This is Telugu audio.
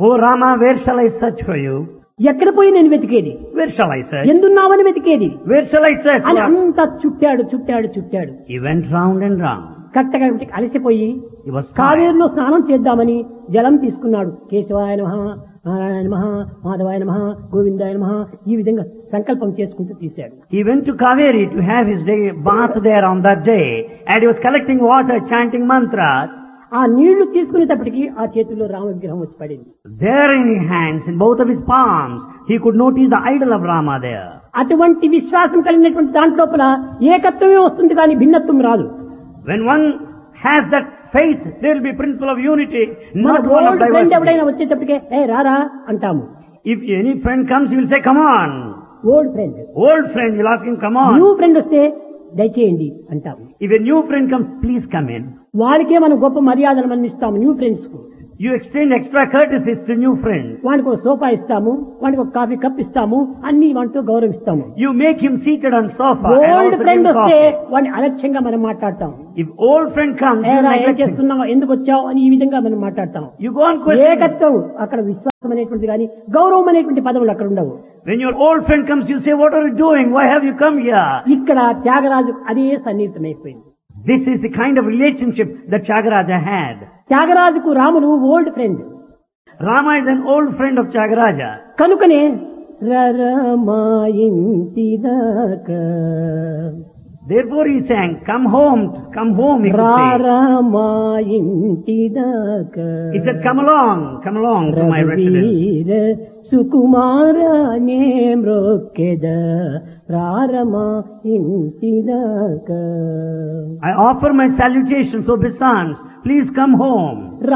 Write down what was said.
Oh Rama, where shall I search for you? ఎక్కడ పోయి నేను వెతికేది Where shall I search? ఎందున్నావని వెతికేది Where shall I search? అని for? అంతా చుట్టాడు చుట్టాడు చుట్టాడు He went round and round. కట్టగా అలసిపోయి He was tired. కావేరులో స్నానం చేద్దామని జలం తీసుకున్నాడు కేశవాయ నమ నారాయణ నమ మాధవాయ నమ గోవిందాయ నమ ఈ విధంగా సంకల్పం చేసుకుంటూ తీశాడు He went to Kaveri to have his day bath there on that day, and he was collecting water, chanting mantras. ఆ నీళ్లు తీసుకునేటప్పటికి ఆ చేతుల్లో రామ విగ్రహం వచ్చి పడింది There in his hands, in both of his palms, he could notice the idol of Rama there. అటువంటి విశ్వాసం కలిగినటువంటి దాంట్లోపల ఏకత్వమే వస్తుంది కానీ భిన్నత్వం రాదు When one has that faith, there will be principle of unity, మన not one of old friend ఎవడైనా diversity. వచ్చేటప్పటికే ఏ రారా అంటాము If any friend comes, he will say, come on. Old friend Old friend, you'll ask him, come new on. Friend వస్తే దయచేయండి అంటాము If a new friend comes, please come in. వాడికే మనం గొప్ప మర్యాదలు మనం ఇస్తాము న్యూ ఫ్రెండ్స్ కు You extend extra courtesies to new friends. వాడికి ఒక సోఫా ఇస్తాము వాడికి ఒక కాఫీ కప్ ఇస్తాము అన్ని వాటితో గౌరవిస్తాము You make him seated on sofa and old also give friend him వస్తే coffee. వాడిని అలక్ష్యంగా మనం మాట్లాడతాం If old friend comes, you ఏరా ఏం neglect him. చేస్తున్నావు ఎందుకు వచ్చావు అని ఈ విధంగా మనం మాట్లాడతాం You go on questioning. ఏకత్వం అక్కడ విశ్వాసం అనేటువంటిది కానీ గౌరవం అనేటువంటి పదవులు అక్కడ ఉండవు When your old friend comes, you say, what are you doing? Why have you come here? ఇక్కడ త్యాగరాజు అదే సన్నిహితమైపోయింది This is the kind of relationship that Chagaraja had. త్యాగరాజుకు రాముడు old friend Rama is an old friend of Chagaraja. కనుకనే రరమాయింటి దాకా Therefore he sang, come home, come home, he could say. రారమాయింటి దాకా He said, come along, come along to my residence. రఘువీర సుకుమారనే మ్రొక్కెద ప్రారమా ఇంటి దాకా I offer my salutations, obeisance. Please come home.